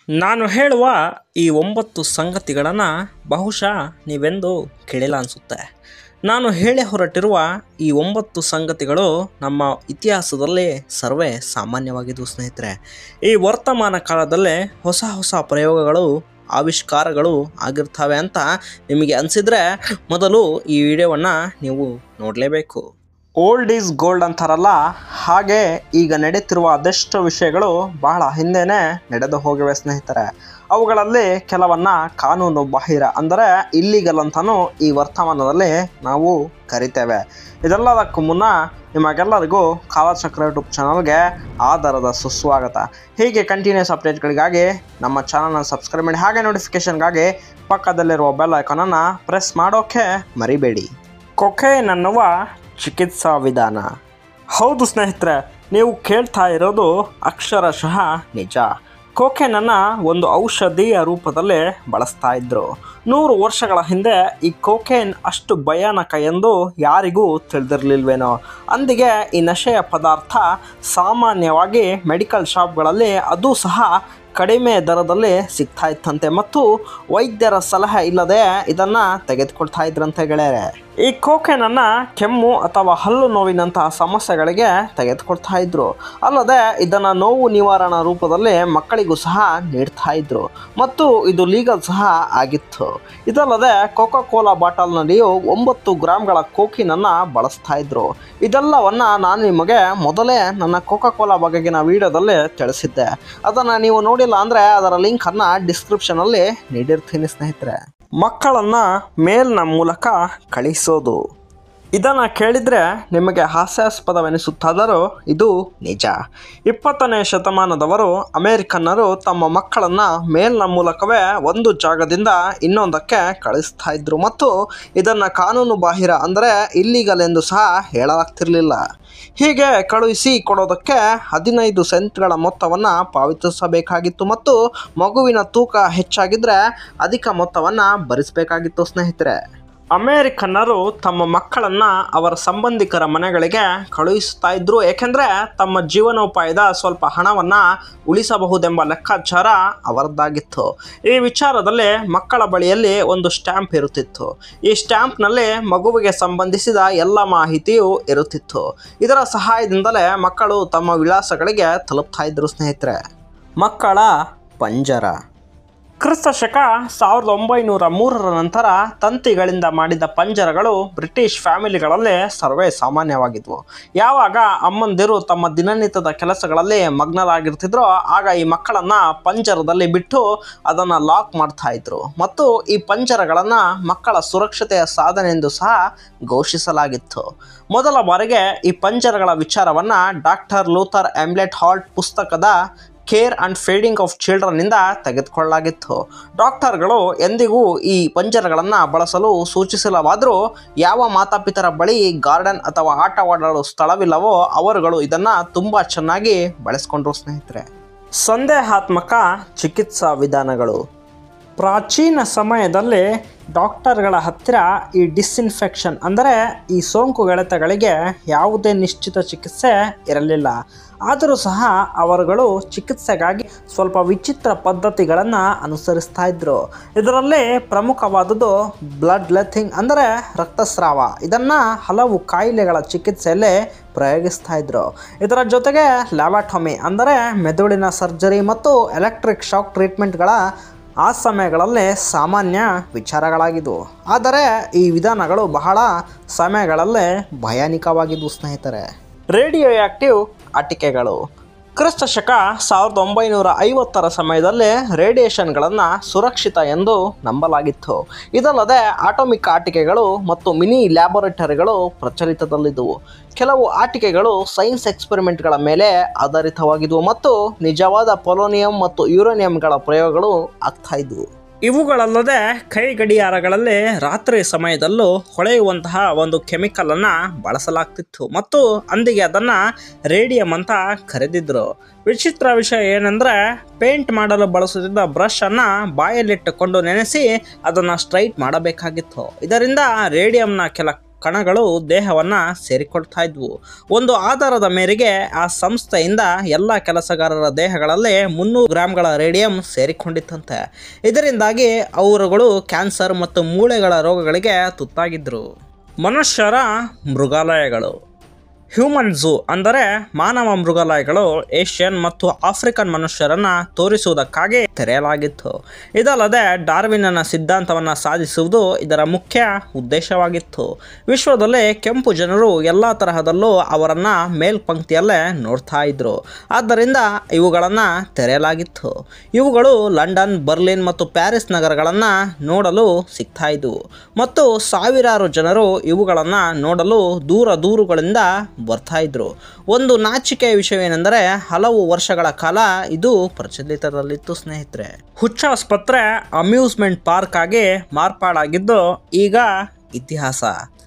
ನಾನು ಹೇಳುವ ಈ ಒಂಬತ್ತು ಸಂಗತಿಗಳನ್ನು ಬಹುಶಃ ನೀವೆಂದು ಕೇಳಿಲ್ಲ ಅನಿಸುತ್ತೆ ನಾನು ಹೇಳಿ ಹೊರಟಿರುವ ಈ ಒಂಬತ್ತು ಸಂಗತಿಗಳು ನಮ್ಮ ಇತಿಹಾಸದಲ್ಲಿ ಸರ್ವೇ ಸಾಮಾನ್ಯವಾಗಿದ್ದವು ಸ್ನೇಹಿತರೆ ಈ ವರ್ತಮಾನ ಕಾಲದಲ್ಲೇ ಹೊಸ ಹೊಸ ಪ್ರಯೋಗಗಳು ಆವಿಷ್ಕಾರಗಳು ಆಗಿರ್ತವೆ ಅಂತ ನಿಮಗೆ ಅನಿಸಿದರೆ ಮೊದಲು ಈ ವಿಡಿಯೋವನ್ನು ನೀವು ನೋಡಲೇಬೇಕು ಓಲ್ಡ್ ಈಸ್ ಗೋಲ್ಡ್ ಅಂತಾರಲ್ಲ ಹಾಗೆ ಈಗ ನಡೀತಿರುವ ಅದೆಷ್ಟು ವಿಷಯಗಳು ಬಹಳ ಹಿಂದೆನೇ ನಡೆದು ಹೋಗಿವೆ ಸ್ನೇಹಿತರೆ ಅವುಗಳಲ್ಲಿ ಕೆಲವನ್ನ ಕಾನೂನು ಬಾಹಿರ ಅಂದರೆ ಇಲ್ಲಿಗಲ್ ಅಂತಾನು ಈ ವರ್ತಮಾನದಲ್ಲಿ ನಾವು ಕರಿತೇವೆ ಇದೆಲ್ಲದಕ್ಕೂ ಮುನ್ನ ನಿಮಗೆಲ್ಲರಿಗೂ ಕಾಲಚಕ್ರ ಯೂಟ್ಯೂಬ್ ಚಾನಲ್ಗೆ ಆಧಾರದ ಸುಸ್ವಾಗತ ಹೀಗೆ ಕಂಟಿನ್ಯೂಸ್ ಅಪ್ಡೇಟ್ಗಳಿಗಾಗಿ ನಮ್ಮ ಚಾನಲ್ನ ಸಬ್ಸ್ಕ್ರೈಬ್ ಮಾಡಿ ಹಾಗೆ ನೋಟಿಫಿಕೇಷನ್ಗಾಗಿ ಪಕ್ಕದಲ್ಲಿರುವ ಬೆಲ್ ಐಕಾನನ್ನು ಪ್ರೆಸ್ ಮಾಡೋಕ್ಕೆ ಮರಿಬೇಡಿ ಕೊಕೇನ್ ಅನ್ನುವ ಚಿಕಿತ್ಸಾ ವಿಧಾನ ಹೌದು ಸ್ನೇಹಿತರೆ ನೀವು ಕೇಳ್ತಾ ಇರೋದು ಅಕ್ಷರಶಃ ನಿಜ ಕೋಕೇನನ್ನು ಒಂದು ಔಷಧಿಯ ರೂಪದಲ್ಲಿ ಬಳಸ್ತಾ ಇದ್ರು ನೂರು ವರ್ಷಗಳ ಹಿಂದೆ ಈ ಕೋಕೇನ್ ಅಷ್ಟು ಭಯಾನಕ ಎಂದು ಯಾರಿಗೂ ತಿಳಿದಿರಲಿಲ್ವೇನೋ ಅಂದಿಗೆ ಈ ನಶೆಯ ಪದಾರ್ಥ ಸಾಮಾನ್ಯವಾಗಿ ಮೆಡಿಕಲ್ ಶಾಪ್ಗಳಲ್ಲಿ ಅದು ಸಹ ಕಡಿಮೆ ದರದಲ್ಲಿ ಸಿಗ್ತಾ ಇತ್ತಂತೆ ಮತ್ತು ವೈದ್ಯರ ಸಲಹೆ ಇಲ್ಲದೆ ಇದನ್ನು ತೆಗೆದುಕೊಳ್ತಾ ಇದ್ರಂತೆ ಗೆಳೆಯರೆ ಈ ಕೋಕೆನನ್ನು ಕೆಮ್ಮು ಅಥವಾ ಹಲ್ಲು ನೋವಿನಂತಹ ಸಮಸ್ಯೆಗಳಿಗೆ ತೆಗೆದುಕೊಳ್ತಾ ಇದ್ರು ಅಲ್ಲದೆ ಇದನ್ನು ನೋವು ನಿವಾರಣಾ ರೂಪದಲ್ಲಿ ಮಕ್ಕಳಿಗೂ ಸಹ ನೀಡ್ತಾ ಇದ್ರು ಮತ್ತು ಇದು ಲೀಗಲ್ ಸಹ ಆಗಿತ್ತು ಇದಲ್ಲದೆ ಕೋಕಾ ಕೋಲಾ ಬಾಟಲ್ನಲ್ಲಿಯೂ ಒಂಬತ್ತು ಗ್ರಾಮ್ಗಳ ಕೋಕಿನನ್ನು ಬಳಸ್ತಾ ಇದ್ರು ಇದೆಲ್ಲವನ್ನ ನಾನು ನಿಮಗೆ ಮೊದಲೇ ನನ್ನ ಕೋಕಾ ಕೋಲಾ ಬಗೆಗಿನ ವಿಡಿಯೋದಲ್ಲಿ ತಿಳಿಸಿದ್ದೆ ಅದನ್ನು ನೀವು ನೋಡಿಲ್ಲ ಅಂದರೆ ಅದರ ಲಿಂಕನ್ನು ಡಿಸ್ಕ್ರಿಪ್ಷನಲ್ಲಿ ನೀಡಿರ್ತೀನಿ ಸ್ನೇಹಿತರೆ ಮಕ್ಕಳನ್ನು ಮೇಲ್ನ ಮೂಲಕ ಕಳಿಸೋದು ಇದನ್ನು ಕೇಳಿದರೆ ನಿಮಗೆ ಹಾಸ್ಯಾಸ್ಪದವೆನಿಸುತ್ತಾದರೂ ಇದು ನಿಜ ಇಪ್ಪತ್ತನೇ ಶತಮಾನದವರು ಅಮೇರಿಕನ್ನರು ತಮ್ಮ ಮಕ್ಕಳನ್ನು ಮೇಲ್ನ ಮೂಲಕವೇ ಒಂದು ಜಾಗದಿಂದ ಇನ್ನೊಂದಕ್ಕೆ ಕಳಿಸ್ತಾ ಇದ್ರು ಮತ್ತು ಇದನ್ನು ಕಾನೂನು ಬಾಹಿರ ಅಂದರೆ ಇಲ್ಲಿಗಲ್ ಎಂದು ಸಹ ಹೇಳಲಾಗ್ತಿರಲಿಲ್ಲ ಹೀಗೆ ಕಳುಹಿಸಿ ಕೊಡೋದಕ್ಕೆ ಹದಿನೈದು ಸೆಂಟ್ಗಳ ಮೊತ್ತವನ್ನು ಪಾವತಿಸಬೇಕಾಗಿತ್ತು ಮತ್ತು ಮಗುವಿನ ತೂಕ ಹೆಚ್ಚಾಗಿದ್ದರೆ ಅಧಿಕ ಮೊತ್ತವನ್ನು ಭರಿಸಬೇಕಾಗಿತ್ತು ಸ್ನೇಹಿತರೆ ಅಮೇರಿಕನ್ನರು ತಮ್ಮ ಮಕ್ಕಳನ್ನು ಅವರ ಸಂಬಂಧಿಕರ ಮನೆಗಳಿಗೆ ಕಳುಹಿಸ್ತಾ ಇದ್ರು ಏಕೆಂದರೆ ತಮ್ಮ ಜೀವನೋಪಾಯದ ಸ್ವಲ್ಪ ಹಣವನ್ನು ಉಳಿಸಬಹುದೆಂಬ ಲೆಕ್ಕಾಚಾರ ಅವರದ್ದಾಗಿತ್ತು ಈ ವಿಚಾರದಲ್ಲಿ ಮಕ್ಕಳ ಬಳಿಯಲ್ಲಿ ಒಂದು ಸ್ಟ್ಯಾಂಪ್ ಇರುತ್ತಿತ್ತು ಈ ಸ್ಟ್ಯಾಂಪ್ನಲ್ಲಿ ಮಗುವಿಗೆ ಸಂಬಂಧಿಸಿದ ಎಲ್ಲ ಮಾಹಿತಿಯು ಇರುತ್ತಿತ್ತು ಇದರ ಸಹಾಯದಿಂದಲೇ ಮಕ್ಕಳು ತಮ್ಮ ವಿಳಾಸಗಳಿಗೆ ತಲುಪ್ತಾ ಇದ್ರು ಸ್ನೇಹಿತರೆ ಮಕ್ಕಳ ಪಂಜರ ಕ್ರಿಸ್ತ ಶಕ ಸಾವಿರದ ಒಂಬೈನೂರ ಮೂರರ ನಂತರ ತಂತಿಗಳಿಂದ ಮಾಡಿದ ಪಂಜರಗಳು ಬ್ರಿಟಿಷ್ ಫ್ಯಾಮಿಲಿಗಳಲ್ಲಿ ಸರ್ವೇ ಸಾಮಾನ್ಯವಾಗಿದ್ವು ಯಾವಾಗ ಅಮ್ಮಂದಿರು ತಮ್ಮ ದಿನನಿತ್ಯದ ಕೆಲಸಗಳಲ್ಲಿ ಮಗ್ನರಾಗಿರ್ತಿದ್ರೋ ಆಗ ಈ ಮಕ್ಕಳನ್ನು ಪಂಜರದಲ್ಲಿ ಬಿಟ್ಟು ಅದನ್ನು ಲಾಕ್ ಮಾಡ್ತಾ ಇದ್ರು ಮತ್ತು ಈ ಪಂಜರಗಳನ್ನು ಮಕ್ಕಳ ಸುರಕ್ಷತೆಯ ಸಾಧನೆ ಎಂದು ಸಹ ಘೋಷಿಸಲಾಗಿತ್ತು ಮೊದಲ ಬಾರಿಗೆ ಈ ಪಂಜರಗಳ ವಿಚಾರವನ್ನು ಡಾಕ್ಟರ್ ಲೂಥರ್ ಆಮ್ಲೆಟ್ ಹಾಲ್ಟ್ ಪುಸ್ತಕದ ಕೇರ್ ಆ್ಯಂಡ್ ಫೀಡಿಂಗ್ ಆಫ್ ಚಿಲ್ಡ್ರನ್ನಿಂದ ತೆಗೆದುಕೊಳ್ಳಲಾಗಿತ್ತು ಡಾಕ್ಟರ್ಗಳು ಎಂದಿಗೂ ಈ ಪಂಜರಗಳನ್ನು ಬಳಸಲು ಸೂಚಿಸಿಲ್ಲವಾದರೂ ಯಾವ ಮಾತಾಪಿತರ ಬಳಿ ಗಾರ್ಡನ್ ಅಥವಾ ಆಟವಾಡಲು ಸ್ಥಳವಿಲ್ಲವೋ ಅವರುಗಳು ಇದನ್ನು ತುಂಬ ಚೆನ್ನಾಗಿ ಬಳಸ್ಕೊಂಡ್ರು ಸ್ನೇಹಿತರೆ ಸಂದೇಹಾತ್ಮಕ ಚಿಕಿತ್ಸಾ ವಿಧಾನಗಳು ಪ್ರಾಚೀನ ಸಮಯದಲ್ಲಿ ಡಾಕ್ಟರ್ಗಳ ಹತ್ತಿರ ಈ ಡಿಸ್ಇನ್ಫೆಕ್ಷನ್ ಅಂದರೆ ಈ ಸೋಂಕುಗೆಳೆತಗಳಿಗೆ ಯಾವುದೇ ನಿಶ್ಚಿತ ಚಿಕಿತ್ಸೆ ಇರಲಿಲ್ಲ ಆದರೂ ಸಹ ಅವರುಗಳು ಚಿಕಿತ್ಸೆಗಾಗಿ ಸ್ವಲ್ಪ ವಿಚಿತ್ರ ಪದ್ಧತಿಗಳನ್ನು ಅನುಸರಿಸ್ತಾ ಇದ್ದರು ಇದರಲ್ಲಿ ಪ್ರಮುಖವಾದುದು ಬ್ಲಡ್ ಲೆಥಿಂಗ್ ಅಂದರೆ ರಕ್ತಸ್ರಾವ ಇದನ್ನು ಹಲವು ಕಾಯಿಲೆಗಳ ಚಿಕಿತ್ಸೆಯಲ್ಲಿ ಪ್ರಯೋಗಿಸ್ತಾ ಇದ್ರು ಇದರ ಜೊತೆಗೆ ಲ್ಯಾವಾಟೊಮಿ ಅಂದರೆ ಮೆದುಳಿನ ಸರ್ಜರಿ ಮತ್ತು ಎಲೆಕ್ಟ್ರಿಕ್ ಶಾಕ್ ಟ್ರೀಟ್ಮೆಂಟ್ಗಳ ಆ ಸಮಯಗಳಲ್ಲಿ ಸಾಮಾನ್ಯ ವಿಚಾರಗಳಾಗಿದ್ದವು ಆದರೆ ಈ ವಿಧಾನಗಳು ಬಹಳ ಸಮಯಗಳಲ್ಲೇ ಭಯಾನಕವಾಗಿದ್ದವು ಸ್ನೇಹಿತರೆ ರೇಡಿಯೋ ಆ್ಯಕ್ಟಿವ್ ಆಟಿಕೆಗಳು ಕ್ರಿಸ್ತ ಶಕ ಸಾವಿರದ ಒಂಬೈನೂರ ಐವತ್ತರ ಸಮಯದಲ್ಲಿ ರೇಡಿಯೇಷನ್ಗಳನ್ನು ಸುರಕ್ಷಿತ ಎಂದು ನಂಬಲಾಗಿತ್ತು ಇದಲ್ಲದೆ ಆಟೋಮಿಕ್ ಆಟಿಕೆಗಳು ಮತ್ತು ಮಿನಿ ಲ್ಯಾಬೊರೇಟರಿಗಳು ಪ್ರಚಲಿತದಲ್ಲಿದ್ದವು ಕೆಲವು ಆಟಿಕೆಗಳು ಸೈನ್ಸ್ ಎಕ್ಸ್ಪೆರಿಮೆಂಟ್ಗಳ ಮೇಲೆ ಆಧಾರಿತವಾಗಿದ್ದವು ಮತ್ತು ನಿಜವಾದ ಪೊಲೋನಿಯಂ ಮತ್ತು ಯುರೇನಿಯಂಗಳ ಪ್ರಯೋಗಗಳು ಆಗ್ತಾ ಇದ್ವು ಇವುಗಳಲ್ಲದೆ ಕೈ ಗಡಿಯಾರಗಳಲ್ಲಿ ರಾತ್ರಿ ಸಮಯದಲ್ಲೂ ಹೊಳೆಯುವಂತಹ ಒಂದು ಕೆಮಿಕಲನ್ನು ಬಳಸಲಾಗ್ತಿತ್ತು ಮತ್ತು ಅಂದಿಗೆ ಅದನ್ನು ರೇಡಿಯಂ ಅಂತ ಕರೆದಿದ್ರು ವಿಚಿತ್ರ ವಿಷಯ ಏನಂದರೆ ಪೇಂಟ್ ಮಾಡಲು ಬಳಸುತ್ತಿದ್ದ ಬ್ರಷನ್ನು ಬಾಯಲ್ಲಿಟ್ಟುಕೊಂಡು ನೆನೆಸಿ ಅದನ್ನು ಸ್ಟ್ರೈಟ್ ಮಾಡಬೇಕಾಗಿತ್ತು ಇದರಿಂದ ರೇಡಿಯಂನ ಕೆಲ ಕಣಗಳು ದೇಹವನ್ನು ಸೇರಿಕೊಳ್ತಾ ಇದ್ವು ಒಂದು ಆಧಾರದ ಮೇರೆಗೆ ಆ ಸಂಸ್ಥೆಯಿಂದ ಎಲ್ಲ ಕೆಲಸಗಾರರ ದೇಹಗಳಲ್ಲಿ ಮುನ್ನೂರು ಗ್ರಾಂಗಳ ರೇಡಿಯಂ ಸೇರಿಕೊಂಡಿತ್ತಂತೆ ಇದರಿಂದಾಗಿ ಅವರುಗಳು ಕ್ಯಾನ್ಸರ್ ಮತ್ತು ಮೂಳೆಗಳ ರೋಗಗಳಿಗೆ ತುತ್ತಾಗಿದ್ದರು ಮನುಷ್ಯರ ಮೃಗಾಲಯಗಳು ಹ್ಯೂಮನ್ ಝೂ ಅಂದರೆ ಮಾನವ ಮೃಗಾಲಯಗಳು ಏಷ್ಯನ್ ಮತ್ತು ಆಫ್ರಿಕನ್ ಮನುಷ್ಯರನ್ನ ತೋರಿಸುವುದಕ್ಕಾಗಿ ತೆರೆಯಲಾಗಿತ್ತು ಇದಲ್ಲದೆ ಡಾರ್ವಿನನ ಸಿದ್ಧಾಂತವನ್ನು ಸಾಧಿಸುವುದು ಇದರ ಮುಖ್ಯ ಉದ್ದೇಶವಾಗಿತ್ತು ವಿಶ್ವದಲ್ಲಿ ಕೆಂಪು ಜನರು ಎಲ್ಲ ತರಹದಲ್ಲೂ ಅವರನ್ನು ಮೇಲ್ಪಂಕ್ತಿಯಲ್ಲೇ ನೋಡ್ತಾ ಇದ್ರು ಆದ್ದರಿಂದ ಇವುಗಳನ್ನು ತೆರೆಯಲಾಗಿತ್ತು ಇವುಗಳು ಲಂಡನ್ ಬರ್ಲಿನ್ ಮತ್ತು ಪ್ಯಾರಿಸ್ ನಗರಗಳನ್ನು ನೋಡಲು ಸಿಗ್ತಾ ಇದ್ವು ಮತ್ತು ಸಾವಿರಾರು ಜನರು ಇವುಗಳನ್ನು ನೋಡಲು ದೂರ ದೂರುಗಳಿಂದ ಬರ್ತಾ ಇದ್ರು ಒಂದು ನಾಚಿಕೆಯ ವಿಷಯವೇನೆಂದರೆ ಹಲವು ವರ್ಷಗಳ ಕಾಲ ಇದು ಪ್ರಚಲಿತದಲ್ಲಿತ್ತು ಸ್ನೇಹಿತರೆ ಹುಚ್ಚಾಸ್ಪತ್ರೆ ಅಮ್ಯೂಸ್ಮೆಂಟ್ ಪಾರ್ಕ್ ಆಗಿ ಮಾರ್ಪಾಡಾಗಿದ್ದು ಈಗ ಇತಿಹಾಸ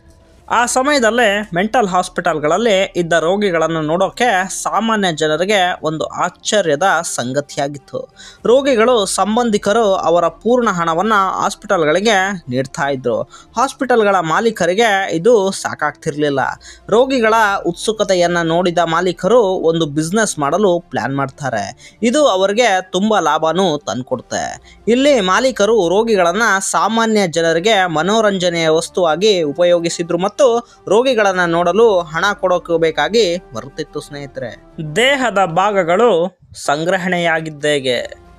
ಆ ಸಮಯದಲ್ಲೇ ಮೆಂಟಲ್ ಹಾಸ್ಪಿಟಲ್ಗಳಲ್ಲಿ ಇದ್ದ ರೋಗಿಗಳನ್ನು ನೋಡೋಕೆ ಸಾಮಾನ್ಯ ಜನರಿಗೆ ಒಂದು ಆಶ್ಚರ್ಯದ ಸಂಗತಿಯಾಗಿತ್ತು ರೋಗಿಗಳು ಸಂಬಂಧಿಕರು ಅವರ ಪೂರ್ಣ ಹಣವನ್ನು ಹಾಸ್ಪಿಟಲ್ಗಳಿಗೆ ನೀಡ್ತಾ ಇದ್ರು ಹಾಸ್ಪಿಟಲ್ಗಳ ಮಾಲೀಕರಿಗೆ ಇದು ಸಾಕಾಗ್ತಿರ್ಲಿಲ್ಲ ರೋಗಿಗಳ ಉತ್ಸುಕತೆಯನ್ನು ನೋಡಿದ ಮಾಲೀಕರು ಒಂದು ಬಿಸ್ನೆಸ್ ಮಾಡಲು ಪ್ಲಾನ್ ಮಾಡ್ತಾರೆ ಇದು ಅವರಿಗೆ ತುಂಬ ಲಾಭನೂ ತಂದ್ಕೊಡುತ್ತೆ ಇಲ್ಲಿ ಮಾಲೀಕರು ರೋಗಿಗಳನ್ನು ಸಾಮಾನ್ಯ ಜನರಿಗೆ ಮನೋರಂಜನೆಯ ವಸ್ತುವಾಗಿ ಉಪಯೋಗಿಸಿದ್ರು ಮತ್ತು ರೋಗಿಗಳನ್ನು ನೋಡಲು ಹಣ ಕೊಡೋಕಬೇಕಾಗಿ ಬರುತ್ತಿತ್ತು ಸ್ನೇಹಿತರೆ ದೇಹದ ಭಾಗಗಳು ಸಂಗ್ರಹಣೆಯಾಗಿದ್ದೇಗೆ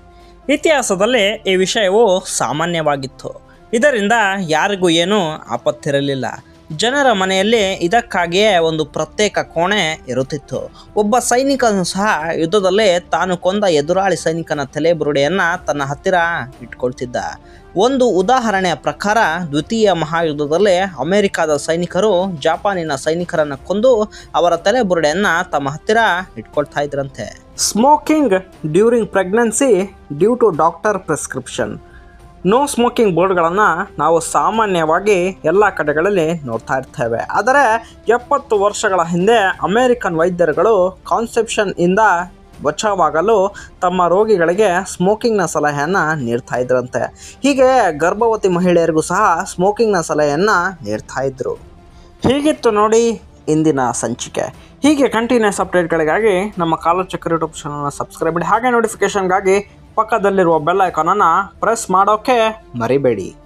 ಇತಿಹಾಸದಲ್ಲಿ ಈ ವಿಷಯವು ಸಾಮಾನ್ಯವಾಗಿತ್ತು ಇದರಿಂದ ಯಾರಿಗೂ ಏನೂ ಆಪತ್ತಿರಲಿಲ್ಲ ಜನರ ಮನೆಯಲ್ಲಿ ಇದಕ್ಕಾಗಿಯೇ ಒಂದು ಪ್ರತ್ಯೇಕ ಕೋಣೆ ಇರುತ್ತಿತ್ತು ಒಬ್ಬ ಸೈನಿಕನು ಸಹ ಯುದ್ಧದಲ್ಲಿ ತಾನು ಕೊಂದ ಎದುರಾಳಿ ಸೈನಿಕನ ತಲೆಬುರುಡೆಯನ್ನು ತನ್ನ ಹತ್ತಿರ ಇಟ್ಕೊಳ್ತಿದ್ದ ಒಂದು ಉದಾಹರಣೆಯ ಪ್ರಕಾರ ದ್ವಿತೀಯ ಮಹಾಯುದ್ಧದಲ್ಲಿ ಅಮೆರಿಕದ ಸೈನಿಕರು ಜಪಾನಿನ ಸೈನಿಕರನ್ನು ಕೊಂದು ಅವರ ತಲೆಬುರುಡೆಯನ್ನು ತಮ್ಮ ಹತ್ತಿರ ಇಟ್ಕೊಳ್ತಾ ಇದ್ರಂತೆ smoking during pregnancy due to doctor prescription no smoking ಬೋರ್ಡ್ಗಳನ್ನು ನಾವು ಸಾಮಾನ್ಯವಾಗಿ ಎಲ್ಲ ಕಡೆಗಳಲ್ಲಿ ನೋಡ್ತಾ ಇರ್ತೇವೆ ಆದರೆ ಎಪ್ಪತ್ತು ವರ್ಷಗಳ ಹಿಂದೆ ಅಮೇರಿಕನ್ ವೈದ್ಯರುಗಳು ಕಾನ್ಸೆಪ್ಷನ್ ಇಂದ ಬಚಾವಾಗಲು ತಮ್ಮ ರೋಗಿಗಳಿಗೆ ಸ್ಮೋಕಿಂಗ್ನ ಸಲಹೆಯನ್ನು ನೀಡ್ತಾ ಇದ್ರಂತೆ ಹೀಗೆ ಗರ್ಭವತಿ ಮಹಿಳೆಯರಿಗೂ ಸಹ ಸ್ಮೋಕಿಂಗ್ನ ಸಲಹೆಯನ್ನು ನೀಡ್ತಾ ಇದ್ರು ಹೀಗಿತ್ತು ನೋಡಿ ಇಂದಿನ ಸಂಚಿಕೆ ಹೀಗೆ ಕಂಟಿನ್ಯೂಸ್ ಅಪ್ಡೇಟ್ಗಳಿಗಾಗಿ ನಮ್ಮ ಕಾಲಚಕ್ರ ಯೂಟ್ಯೂಬ್ ಚಾನಲ್ನ ಸಬ್ಸ್ಕ್ರೈಬ್ ಮಾಡಿ ಹಾಗೆ ನೋಟಿಫಿಕೇಷನ್ಗಾಗಿ ಪಕ್ಕದಲ್ಲಿರುವ ಬೆಲ್ ಐಕಾನನ್ನು ಪ್ರೆಸ್ ಮಾಡೋಕ್ಕೆ ಮರಿಬೇಡಿ